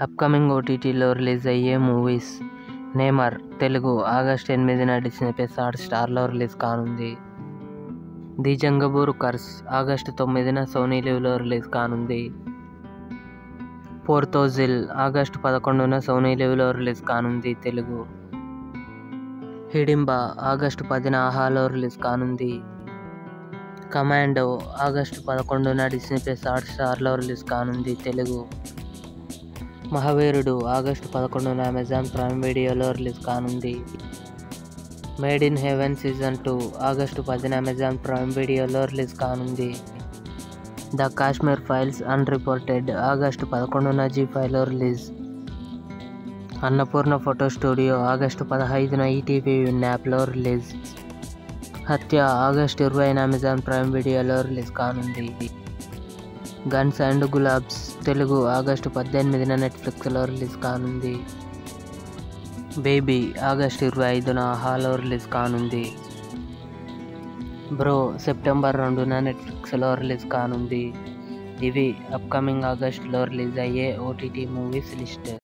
upcoming ఓటీటీలో release అయ్యే movies Neymar Telugu August ఎనిమిదిన డిస్నీ ప్లస్ హాట్ స్టార్లో రిలీజ్ కానుంది ది జంగబూరు కర్స్ ఆగస్టు తొమ్మిదిన సోనీ లివ్లో రిలీజ్ కానుంది పోర్తోజిల్ ఆగస్టు పదకొండున సోనీ లివ్లో రిలీజ్ కానుంది తెలుగు హిడింబా ఆగస్టు పదిన ఆహాలో రిలీజ్ కానుంది కమాండో ఆగస్టు పదకొండున డిస్నీ ప్లస్ హాట్ స్టార్లో రిలీజ్ కానుంది తెలుగు మహావీరుడు ఆగస్టు పదకొండున అమెజాన్ ప్రైమ్ వీడియోలో రిలీజ్ కానుంది made in heaven season two August పదిన అమెజాన్ ప్రైమ్ వీడియోలో రిలీజ్ కానుంది the Kashmir files unreported August పదకొండున జీ ఫైవ్లో release Annapurna photo studio August పదహైదున ఈటీవీ విన్ యాప్లో రిలీజ్ హత్య ఆగస్టు ఇరవైన అమెజాన్ ప్రైమ్ వీడియోలో రిలీజ్ కానుంది guns and Gulaabs Telugu August పద్దెనిమిదిన నెట్ఫ్లిక్స్లో రిలీజ్ కానుంది బేబీ ఆగస్టు ఇరవై ఐదున హాలో రిలీజ్ కానుంది బ్రో సెప్టెంబర్ రెండున నెట్ఫ్లిక్స్లో రిలీజ్ కానుంది ఇవి అప్కమింగ్ ఆగస్టులో రిలీజ్ అయ్యే ఓటీటీ మూవీస్ లిస్ట్